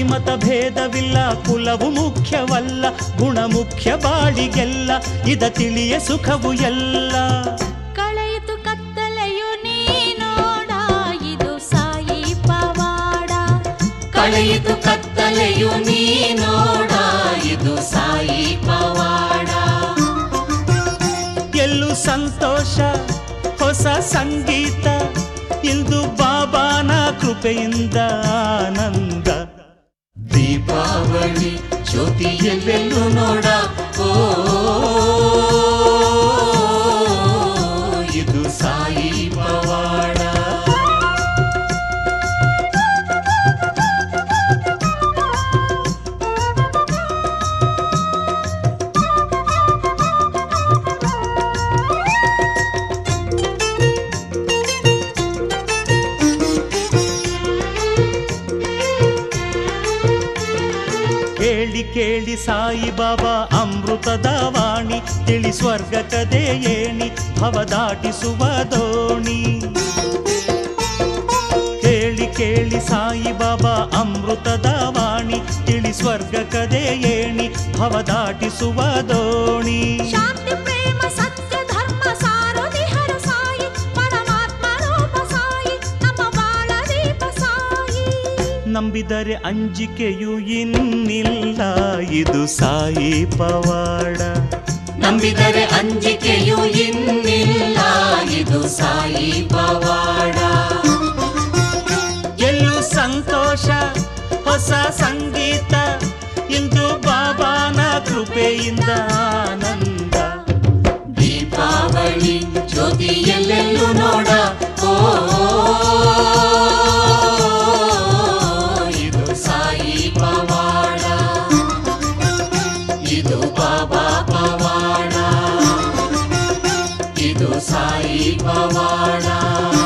ಜಾತಿ ಮತ ಭೇದವಿಲ್ಲ ಕುಲವು ಮುಖ್ಯವಲ್ಲ ಗುಣ ಮುಖ್ಯ ಬಾಳಿಗೆಲ್ಲ ಇದ ತಿಳಿಯ ಸುಖವು ಎಲ್ಲ ಕಳೆಯಿತು ಕತ್ತಲೆಯು ನೀನೋಡ ಇದು ಸಾಯಿ ಪವಾಡ ಕಳೆಯಿತು ಕತ್ತಲೆಯು ನೀನೋಡ ಇದು ಸಾಯಿ ಪವಾಡ ಎಲ್ಲೂ ಸಂತೋಷ ಹೊಸ ಸಂಗೀತ ಇಂದು ಬಾಬಾನ ಕೃಪೆಯಿಂದ ಆನಂದ ದೀಪಾವಳಿ ಜ್ಯೋತಿ ಎಲ್ಲೆಲ್ಲೂ ನೋಡ ಓ ಇದು ಸಾಯಿ ಪವಾಡ ಕೇಳಿ ಕೇಳಿ ಸಾಯಿ ಬಾಬಾ ಅಮೃತದ ವಾಣಿ ತಿಳಿ ಸ್ವರ್ಗ ಕದೆ ಏಣಿ ಭವ ದಾಟಿಸುವ ದೋಣಿ ಕೇಳಿ ಕೇಳಿ ಸಾಯಿ ಬಾಬಾ ಅಮೃತದ ವಾಣಿ ತಿಳಿ ಸ್ವರ್ಗ ಕದೆ ಏಣಿ ಭವ ದಾಟಿಸುವ ದೋಣಿ ಶಾಂತಿ ಪ್ರೇಮ ಸತ್ಯ ಧರ್ಮ ಸಾರಥಿ ಹರ ಸಾಯಿ ಪರಮಾತ್ಮ ರೂಪ ಸಾಯಿ ನಮ್ಮ ಬಾಳ ದೀಪ ಸಾಯಿ ನಂಬಿದರೆ ಅಂಜಿಕೆಯು ಇನ್ನಿಲ್ಲ ಇದು ಸಾಯಿ ಪವಾಡ ನಂಬಿದರೆ ಅಂಜಿಕೆಯು ಇನ್ನಿಲ್ಲ ಇದು ಸಾಯಿ ಪವಾಡ ಎಲ್ಲೂ ಸಂತೋಷ ಹೊಸ ಸಂಗೀತ ಇಂದು ಬಾಬಾನ ಕೃಪೆಯಿಂದ ಆನಂದ ದೀಪಾವಳಿ ಜ್ಯೋತಿ ಎಲ್ಲೆಲ್ಲೂ ನೋಡ ಓ ಇದು ಸಾಯಿ ಪವಾಡ ಇದು ಬಾಬಾ ಪವಾಡ ಇದು ಸಾಯಿ ಪವಾಡ